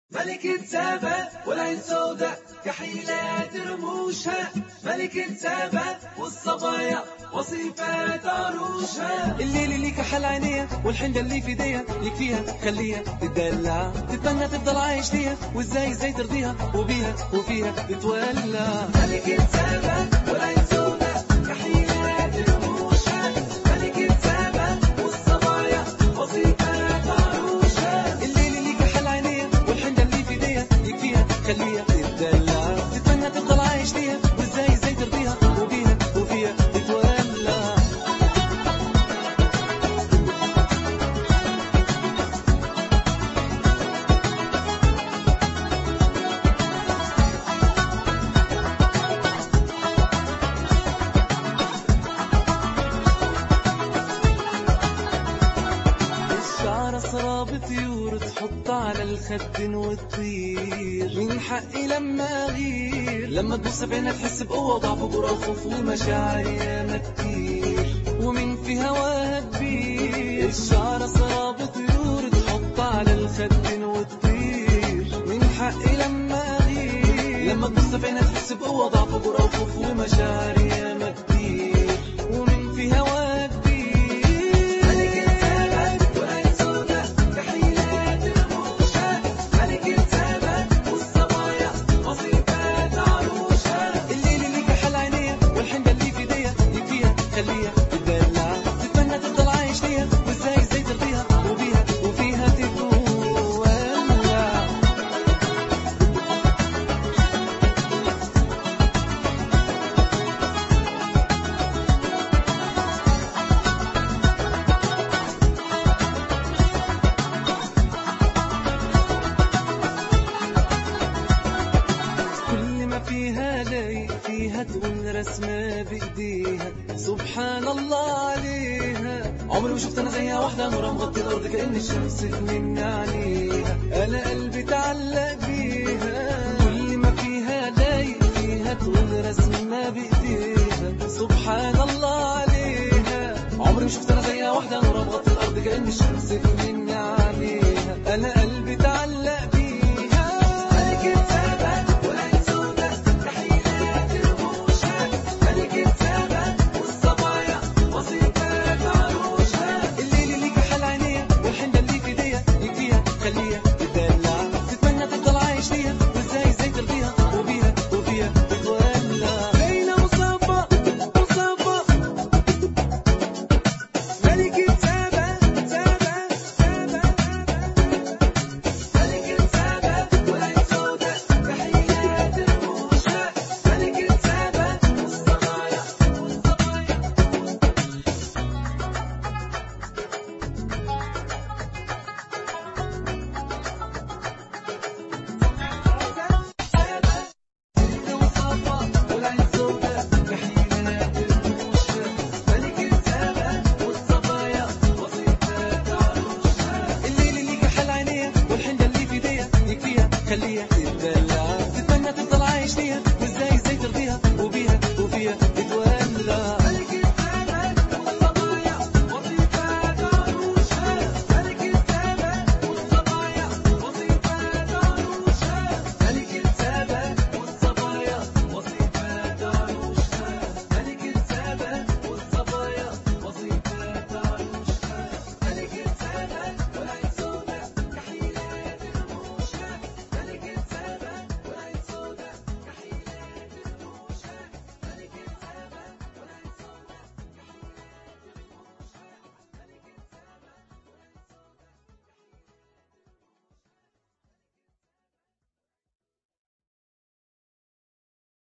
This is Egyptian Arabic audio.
ملكة سابا والعين سوداء كحيلات رموشها ملكة سابا والصبايا وصفات عروشها الليل اللي كحل عينيها والحنده اللي في ايديها يكفيها خليها تدلع تتمنى تفضل عايش ليها وازاي ازاي ترضيها وبيها وفيها تتولع ملكة سابا والعين سوداء كحيلات رموشها ملكة سابا والصبايا وصفات عروشها الليل اللي كحل عينيها والحنده اللي في ايديها يكفيها خليها تدلع تتمنى تفضل عايش ليها وازاي ازاي ترضيها وبيها وفيها تتولع الشعر سراب طيور تحط على الخد وتطير من حقي لما اغير لما تبص بعينها تحس بقوة ضعف وجرأة وخوف ومشاعر ياما كتير ومن في هواها كبير الشعر سراب طيور تحط على الخد وتطير من حقي لما اغير لما تبص بعينها تحس بقوة ضعف وجرأة وخوف ومشاعر ياما كتير ومن في هواها كبير ملكة سابا والعين سوداء كحيلات رموشها ملكة سابا والصبايا وصفات عروشها الليل اللي كحل عينيها والحنده اللي في ايديها يكفيها خليها تدلع تتمنى تفضل عايش ليها وازاي ازاي ترضيها وبيها وفيها تتولع كل ما فيها لايق فيها تقول رسمة بإيديها سبحان الله عليها عمري ما شفت أنا زيها واحدة نورها مغطي الأرض كأن الشمس تمن عليها أنا قلبي تعلق بيها كل ما فيها لايق فيها تقول رسمة بإيديها سبحان الله عليها عمري ما شفت أنا زيها واحدة نورها مغطي الأرض كأن الشمس تمن عليها أنا قلبي تعلق بيها ملكة سابا والعين سوداء كحيلات رموشها ملكة سابا والصبايا وصفات عروشها الليل اللي كحل عينيها والحنده اللي في ايديها يكفيها خليها تدلع تتمنى تفضل عايش ليها وازاي ازاي ترضيها وبيها وفيها تتولع ليلى مصابة مصابة ملكة سابا سابا سابا ملكة سابا والعين سوداء كحيلات رموشها ملكة سابا والصبايا والصبايا الليل اللي كحل عينيها والحنده اللي في ايديها يكفيها خليها تدلع